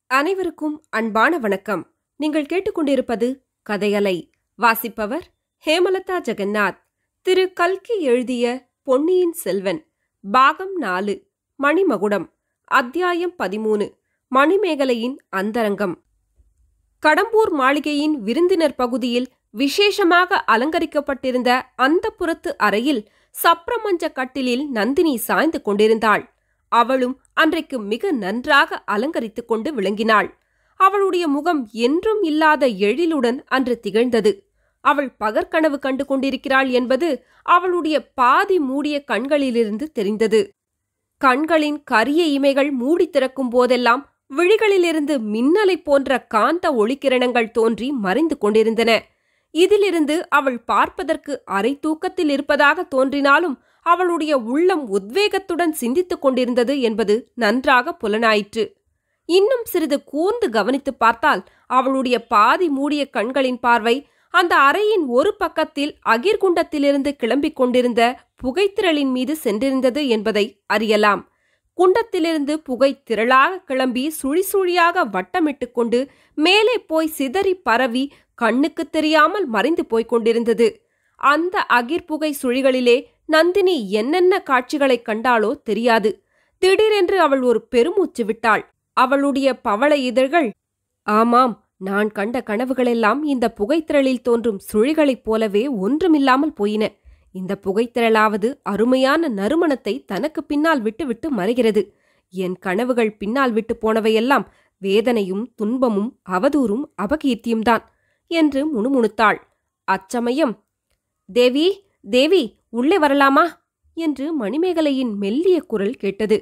அனைவருக்கும் அன்பான வணக்கம் நீங்கள் கேட்டுக்கொண்டிருப்பது கதையலை வாசிப்பவர் ஹேமலதா ஜெகநாத் திரு கல்கி எழுதிய பொன்னியின் செல்வன் பாகம் நாலு மணிமகுடம் அத்தியாயம் பதிமூணு மணிமேகலையின் அந்தரங்கம் கடம்பூர் மாளிகையின் விருந்தினர் பகுதியில் விசேஷமாக அலங்கரிக்கப்பட்டிருந்த அந்த புறத்து அறையில் சப்ரமஞ்ச கட்டிலில் நந்தினி சாய்ந்து கொண்டிருந்தாள் அவளும் அன்றைக்கு மிக நன்றாக அலங்கரித்துக் கொண்டு விளங்கினாள் அவளுடைய முகம் என்றும் இல்லாத எழிலுடன் அன்று திகழ்ந்தது அவள் பகற்கனவு கண்டு கொண்டிருக்கிறாள் என்பது அவளுடைய பாதி மூடிய கண்களிலிருந்து தெரிந்தது கண்களின் கரிய இமைகள் மூடி திறக்கும் போதெல்லாம் விழிகளிலிருந்து மின்னலைப் போன்ற காந்த ஒளிக்கிரணங்கள் தோன்றி மறைந்து கொண்டிருந்தன இதிலிருந்து அவள் பார்ப்பதற்கு அரை தூக்கத்தில் இருப்பதாக தோன்றினாலும் அவளுடைய உள்ளம் உத்வேகத்துடன் சிந்தித்துக் கொண்டிருந்தது என்பது நன்றாக புலனாயிற்று இன்னும் சிறிது கூர்ந்து கவனித்துப் பார்த்தால் அவளுடைய பாதி மூடிய கண்களின் பார்வை அந்த அறையின் ஒரு பக்கத்தில் அகிர்குண்டத்திலிருந்து கிளம்பிக் கொண்டிருந்த புகைத்திரளின் மீது சென்றிருந்தது என்பதை அறியலாம் குண்டத்திலிருந்து புகை திரளாக கிளம்பி சுழி சுழியாக வட்டமிட்டு கொண்டு மேலே போய் சிதறி பரவி கண்ணுக்கு தெரியாமல் மறைந்து போய்க் கொண்டிருந்தது அந்த அகிர்புகை சுழிகளிலே நந்தினி என்னென்ன காட்சிகளைக் கண்டாளோ தெரியாது திடீரென்று அவள் ஒரு பெருமூச்சு விட்டாள் அவளுடைய பவள இதழ்கள் ஆமாம் நான் கண்ட கனவுகளெல்லாம் இந்த புகைத்திரளில் தோன்றும் சுழிகளைப் போலவே ஒன்றுமில்லாமல் போயின இந்த புகைத்திரளாவது அருமையான நறுமணத்தை தனக்கு பின்னால் விட்டுவிட்டு மறைகிறது என் கனவுகள் பின்னால் விட்டு போனவையெல்லாம் வேதனையும் துன்பமும் அவதூறும் அபகீர்த்தியும்தான் என்று முணுமுணுத்தாள் அச்சமயம் தேவி தேவி உள்ளே வரலாமா என்று மணிமேகலையின் மெல்லிய குரல் கேட்டது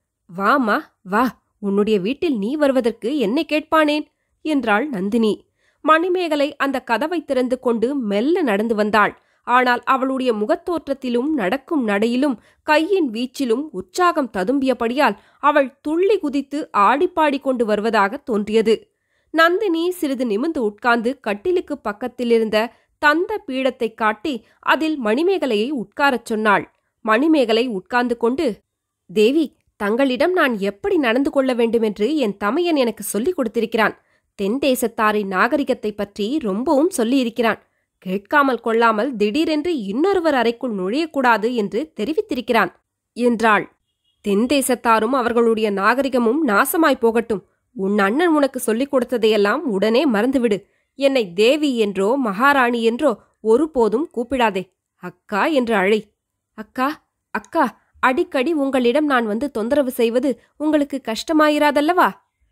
வாமா வா உன்னுடைய வீட்டில் நீ வருவதற்கு என்னை கேட்பானேன் என்றாள் நந்தினி மணிமேகலை அந்த கதவை திறந்து கொண்டு மெல்ல நடந்து வந்தாள் ஆனால் அவளுடைய முகத்தோற்றத்திலும் நடக்கும் நடையிலும் கையின் வீச்சிலும் உற்சாகம் ததும்பியபடியால் அவள் துள்ளி குதித்து ஆடிப்பாடி கொண்டு வருவதாக தோன்றியது நந்தினி சிறிது நிமிர்ந்து உட்கார்ந்து கட்டிலுக்கு பக்கத்திலிருந்த தந்த பீடத்தை காட்டி அதில் மணிமேகலையை உட்காரச் சொன்னாள் மணிமேகலை உட்கார்ந்து கொண்டு தேவி தங்களிடம் நான் எப்படி நடந்து கொள்ள வேண்டுமென்று என் தமையன் எனக்கு சொல்லிக் கொடுத்திருக்கிறான் தென் தேசத்தாரின் நாகரிகத்தை பற்றி ரொம்பவும் சொல்லியிருக்கிறான் கேட்காமல் கொள்ளாமல் திடீரென்று இன்னொருவர் அறைக்குள் நுழையக்கூடாது என்று தெரிவித்திருக்கிறான் என்றாள் தென் தேசத்தாரும் அவர்களுடைய நாகரிகமும் நாசமாய் போகட்டும் உன் அண்ணன் உனக்கு சொல்லிக் கொடுத்ததையெல்லாம் உடனே மறந்துவிடு என்னை தேவி என்றோ மகாராணி என்றோ ஒருபோதும் கூப்பிடாதே அக்கா என்று அழை அக்கா அக்கா அடிக்கடி உங்களிடம் நான் வந்து தொந்தரவு செய்வது உங்களுக்கு கஷ்டமாயிராதல்லவா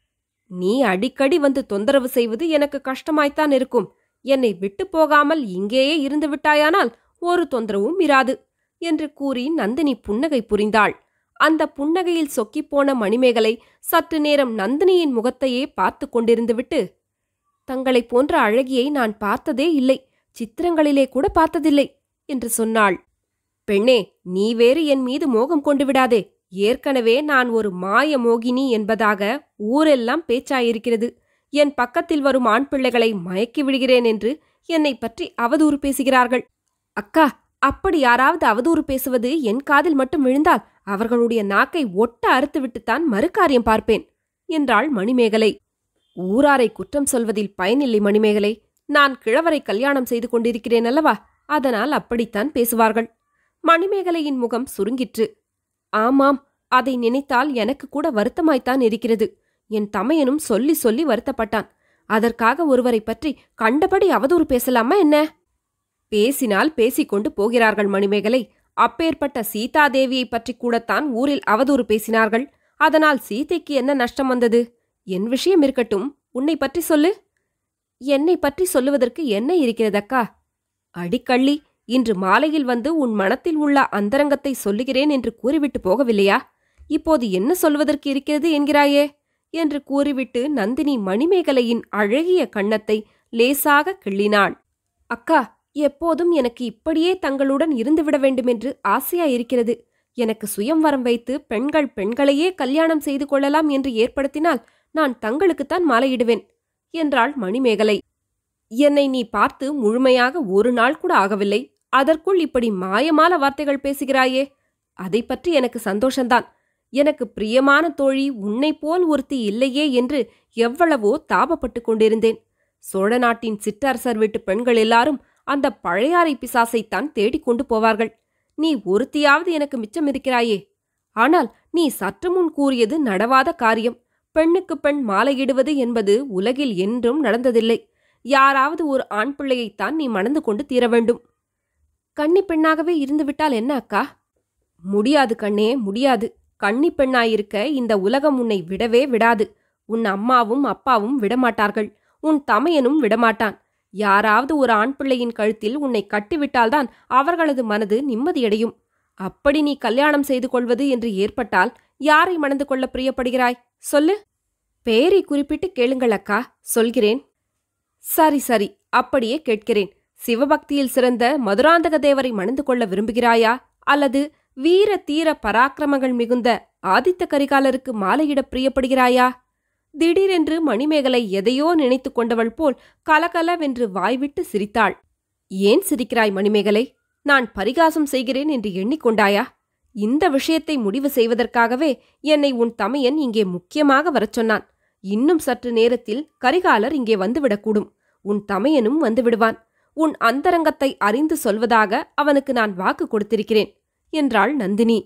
நீ அடிக்கடி வந்து தொந்தரவு செய்வது எனக்கு கஷ்டமாய்த்தான் இருக்கும் என்னை விட்டு போகாமல் இங்கேயே இருந்து விட்டாயானால் ஒரு தொந்தரவும் இராது என்று கூறி நந்தினி புன்னகை புரிந்தாள் அந்த புன்னகையில் சொக்கிப்போன மணிமேகலை சற்று நேரம் நந்தினியின் முகத்தையே பார்த்து கொண்டிருந்துவிட்டு தங்களைப் போன்ற அழகியை நான் பார்த்ததே இல்லை சித்திரங்களிலே கூட பார்த்ததில்லை என்று சொன்னாள் பெண்ணே நீ வேறு என் மீது மோகம் கொண்டு விடாதே ஏற்கனவே நான் ஒரு மாய மோகினி என்பதாக ஊரெல்லாம் பேச்சாயிருக்கிறது என் பக்கத்தில் வரும் ஆண் பிள்ளைகளை மயக்கி விடுகிறேன் என்று என்னை பற்றி அவதூறு பேசுகிறார்கள் அக்கா அப்படி யாராவது அவதூறு பேசுவது என் காதில் மட்டும் விழுந்தால் அவர்களுடைய நாக்கை ஒட்ட அறுத்துவிட்டுத்தான் மறுகாரியம் பார்ப்பேன் என்றாள் மணிமேகலை ஊராரை குற்றம் சொல்வதில் பயனில்லை மணிமேகலை நான் கிழவரை கல்யாணம் செய்து கொண்டிருக்கிறேன் அல்லவா அதனால் அப்படித்தான் பேசுவார்கள் மணிமேகலையின் முகம் சுருங்கிற்று ஆமாம் அதை நினைத்தால் எனக்கு கூட வருத்தமாய்த்தான் இருக்கிறது என் தமையனும் சொல்லி சொல்லி வருத்தப்பட்டான் அதற்காக ஒருவரை பற்றி கண்டபடி அவதூறு பேசலாமா என்ன பேசினால் பேசிக்கொண்டு போகிறார்கள் மணிமேகலை அப்பேற்பட்ட சீதாதேவியை பற்றி கூடத்தான் ஊரில் அவதூறு பேசினார்கள் அதனால் சீதைக்கு என்ன நஷ்டம் வந்தது என் விஷயம் இருக்கட்டும் உன்னை பற்றி சொல்லு என்னை பற்றி சொல்லுவதற்கு என்ன இருக்கிறதக்கா அடிக்கள்ளி இன்று மாலையில் வந்து உன் மனத்தில் உள்ள அந்தரங்கத்தை சொல்லுகிறேன் என்று கூறிவிட்டு போகவில்லையா இப்போது என்ன சொல்வதற்கு இருக்கிறது என்கிறாயே என்று கூறிவிட்டு நந்தினி மணிமேகலையின் அழகிய கன்னத்தை லேசாக கிள்ளினாள் அக்கா எப்போதும் எனக்கு இப்படியே தங்களுடன் இருந்துவிட வேண்டுமென்று ஆசையாயிருக்கிறது எனக்கு சுயம்வரம் வைத்து பெண்கள் பெண்களையே கல்யாணம் செய்து கொள்ளலாம் என்று ஏற்படுத்தினால் நான் தங்களுக்குத்தான் மாலையிடுவேன் என்றாள் மணிமேகலை என்னை நீ பார்த்து முழுமையாக ஒரு நாள் கூட ஆகவில்லை அதற்குள் இப்படி மாயமால வார்த்தைகள் பேசுகிறாயே அதை பற்றி எனக்கு சந்தோஷந்தான் எனக்கு பிரியமான தோழி உன்னைப் போல் ஒருத்தி இல்லையே என்று எவ்வளவோ தாபப்பட்டுக் கொண்டிருந்தேன் சோழ நாட்டின் சிற்றரசர் வீட்டு பெண்கள் எல்லாரும் அந்த பழையாறை பிசாசைத்தான் தேடிக் கொண்டு போவார்கள் நீ ஒருத்தியாவது எனக்கு மிச்சம் இருக்கிறாயே ஆனால் நீ சற்று முன் கூறியது நடவாத காரியம் பெண்ணுக்கு பெண் மாலையிடுவது என்பது உலகில் என்றும் நடந்ததில்லை யாராவது ஒரு ஆண் பிள்ளையைத்தான் நீ மணந்து கொண்டு தீர வேண்டும் கன்னி பெண்ணாகவே இருந்துவிட்டால் என்ன அக்கா முடியாது கண்ணே முடியாது கன்னி பெண்ணாயிருக்க இந்த உலகம் உன்னை விடவே விடாது உன் அம்மாவும் அப்பாவும் விடமாட்டார்கள் உன் தமையனும் விடமாட்டான் யாராவது ஒரு ஆண் பிள்ளையின் கழுத்தில் உன்னை கட்டிவிட்டால்தான் அவர்களது மனது நிம்மதியடையும் அப்படி நீ கல்யாணம் செய்து கொள்வது என்று ஏற்பட்டால் யாரை மணந்து கொள்ள பிரியப்படுகிறாய் சொல்லு பேரை குறிப்பிட்டு கேளுங்கள் அக்கா சொல்கிறேன் சரி சரி அப்படியே கேட்கிறேன் சிவபக்தியில் சிறந்த மதுராந்தக தேவரை மணந்து கொள்ள விரும்புகிறாயா அல்லது வீர தீர பராக்கிரமங்கள் மிகுந்த ஆதித்த கரிகாலருக்கு மாலையிட பிரியப்படுகிறாயா திடீரென்று மணிமேகலை எதையோ நினைத்து கொண்டவள் போல் கலகலவென்று வாய்விட்டு சிரித்தாள் ஏன் சிரிக்கிறாய் மணிமேகலை நான் பரிகாசம் செய்கிறேன் என்று எண்ணிக்கொண்டாயா இந்த விஷயத்தை முடிவு செய்வதற்காகவே என்னை உன் தமையன் இங்கே முக்கியமாக வரச் சொன்னான் இன்னும் சற்று நேரத்தில் கரிகாலர் இங்கே வந்துவிடக்கூடும் உன் தமையனும் வந்துவிடுவான் உன் அந்தரங்கத்தை அறிந்து சொல்வதாக அவனுக்கு நான் வாக்கு கொடுத்திருக்கிறேன் என்றாள் நந்தினி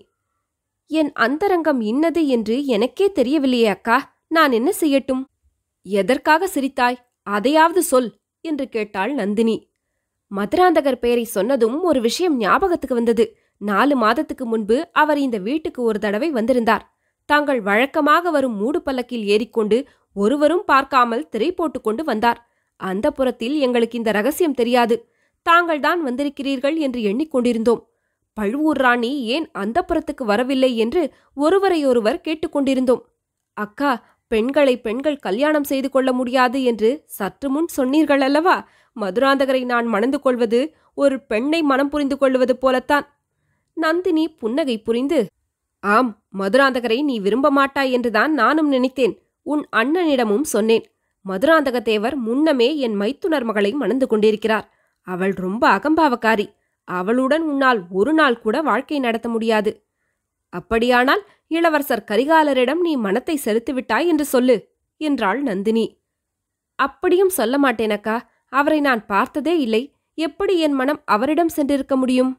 என் அந்தரங்கம் இன்னது என்று எனக்கே தெரியவில்லையே அக்கா நான் என்ன செய்யட்டும் எதற்காக சிரித்தாய் அதையாவது சொல் என்று கேட்டாள் நந்தினி மதுராந்தகர் பெயரை சொன்னதும் ஒரு விஷயம் ஞாபகத்துக்கு வந்தது நாலு மாதத்துக்கு முன்பு அவர் இந்த வீட்டுக்கு ஒரு தடவை வந்திருந்தார் தாங்கள் வழக்கமாக வரும் மூடு பல்லக்கில் ஏறிக்கொண்டு ஒருவரும் பார்க்காமல் திரை போட்டுக்கொண்டு வந்தார் அந்த புறத்தில் எங்களுக்கு இந்த ரகசியம் தெரியாது தாங்கள்தான் வந்திருக்கிறீர்கள் என்று எண்ணிக்கொண்டிருந்தோம் பழுவூர் ராணி ஏன் அந்த புறத்துக்கு வரவில்லை என்று ஒருவரையொருவர் கேட்டுக்கொண்டிருந்தோம் அக்கா பெண்களை பெண்கள் கல்யாணம் செய்து கொள்ள முடியாது என்று சற்று முன் சொன்னீர்கள் அல்லவா மதுராந்தகரை நான் மணந்து கொள்வது ஒரு பெண்ணை மனம் புரிந்து கொள்வது போலத்தான் நந்தினி புன்னகை புரிந்து ஆம் மதுராந்தகரை நீ விரும்ப மாட்டாய் என்றுதான் நானும் நினைத்தேன் உன் அண்ணனிடமும் சொன்னேன் மதுராந்தக தேவர் முன்னமே என் மைத்துனர் மகளை மணந்து கொண்டிருக்கிறார் அவள் ரொம்ப அகம்பாவக்காரி அவளுடன் உன்னால் ஒரு நாள் கூட வாழ்க்கை நடத்த முடியாது அப்படியானால் இளவரசர் கரிகாலரிடம் நீ மனத்தை செலுத்திவிட்டாய் என்று சொல்லு என்றாள் நந்தினி அப்படியும் சொல்ல மாட்டேனக்கா அவரை நான் பார்த்ததே இல்லை எப்படி என் மனம் அவரிடம் சென்றிருக்க முடியும்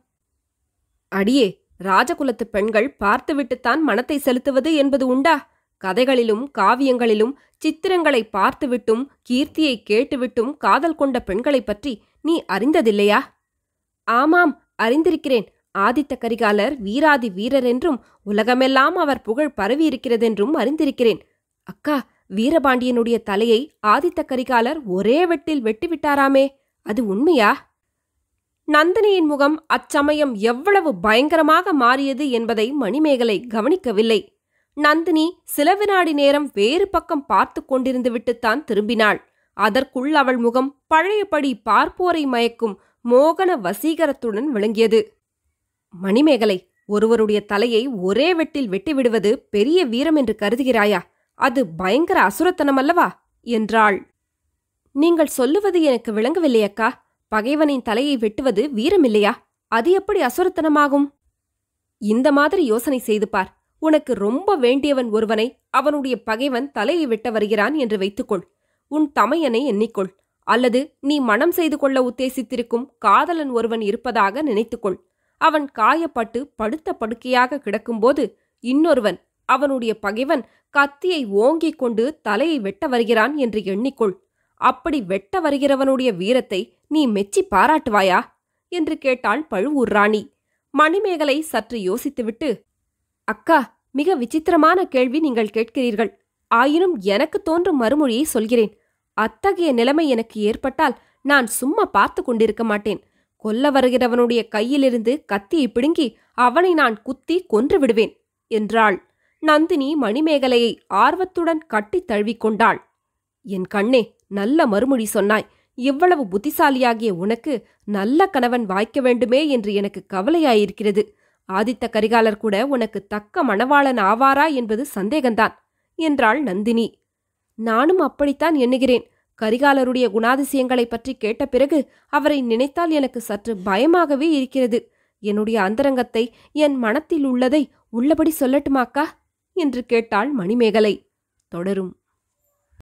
அடியே ராஜகுலத்து பெண்கள் பார்த்துவிட்டுத்தான் மனத்தை செலுத்துவது என்பது உண்டா கதைகளிலும் காவியங்களிலும் சித்திரங்களை பார்த்துவிட்டும் கீர்த்தியை கேட்டுவிட்டும் காதல் கொண்ட பெண்களைப் பற்றி நீ அறிந்ததில்லையா ஆமாம் அறிந்திருக்கிறேன் ஆதித்த கரிகாலர் வீராதி வீரர் என்றும் உலகமெல்லாம் அவர் புகழ் பரவியிருக்கிறதென்றும் அறிந்திருக்கிறேன் அக்கா வீரபாண்டியனுடைய தலையை ஆதித்த கரிகாலர் ஒரே வெட்டில் வெட்டிவிட்டாராமே அது உண்மையா நந்தினியின் முகம் அச்சமயம் எவ்வளவு பயங்கரமாக மாறியது என்பதை மணிமேகலை கவனிக்கவில்லை நந்தினி சில வினாடி நேரம் வேறு பக்கம் பார்த்து கொண்டிருந்து விட்டுத்தான் திரும்பினாள் அதற்குள் அவள் முகம் பழையபடி பார்ப்போரை மயக்கும் மோகன வசீகரத்துடன் விளங்கியது மணிமேகலை ஒருவருடைய தலையை ஒரே வெட்டில் வெட்டிவிடுவது பெரிய வீரம் என்று கருதுகிறாயா அது பயங்கர அசுரத்தனம் அல்லவா என்றாள் நீங்கள் சொல்லுவது எனக்கு விளங்கவில்லை அக்கா பகைவனின் தலையை வெட்டுவது வீரமில்லையா அது எப்படி அசுரத்தனமாகும் இந்த மாதிரி யோசனை செய்து பார் உனக்கு ரொம்ப வேண்டியவன் ஒருவனை அவனுடைய பகைவன் தலையை வெட்ட வருகிறான் என்று வைத்துக்கொள் உன் தமையனை எண்ணிக்கொள் அல்லது நீ மனம் செய்து கொள்ள உத்தேசித்திருக்கும் காதலன் ஒருவன் இருப்பதாக நினைத்துக்கொள் அவன் காயப்பட்டு படுத்த படுக்கையாக கிடக்கும்போது இன்னொருவன் அவனுடைய பகைவன் கத்தியை ஓங்கிக் கொண்டு தலையை வெட்ட வருகிறான் என்று எண்ணிக்கொள் அப்படி வெட்ட வருகிறவனுடைய வீரத்தை நீ மெச்சி பாராட்டுவாயா என்று கேட்டாள் பழுவூர் ராணி மணிமேகலை சற்று யோசித்துவிட்டு அக்கா மிக விசித்திரமான கேள்வி நீங்கள் கேட்கிறீர்கள் ஆயினும் எனக்கு தோன்றும் மறுமொழியை சொல்கிறேன் அத்தகைய நிலைமை எனக்கு ஏற்பட்டால் நான் சும்மா பார்த்து கொண்டிருக்க மாட்டேன் கொல்ல வருகிறவனுடைய கையிலிருந்து கத்தியை பிடுங்கி அவனை நான் குத்தி கொன்று விடுவேன் என்றாள் நந்தினி மணிமேகலையை ஆர்வத்துடன் கட்டித் தழுவிக்கொண்டாள் என் கண்ணே நல்ல மறுமொழி சொன்னாய் இவ்வளவு புத்திசாலியாகிய உனக்கு நல்ல கணவன் வாய்க்க வேண்டுமே என்று எனக்கு கவலையாயிருக்கிறது ஆதித்த கரிகாலர் கூட உனக்கு தக்க மணவாளன் ஆவாரா என்பது சந்தேகந்தான் என்றாள் நந்தினி நானும் அப்படித்தான் எண்ணுகிறேன் கரிகாலருடைய குணாதிசயங்களைப் பற்றி கேட்ட பிறகு அவரை நினைத்தால் எனக்கு சற்று பயமாகவே இருக்கிறது என்னுடைய அந்தரங்கத்தை என் மனத்தில் உள்ளதை உள்ளபடி சொல்லட்டுமாக்கா என்று கேட்டாள் மணிமேகலை தொடரும்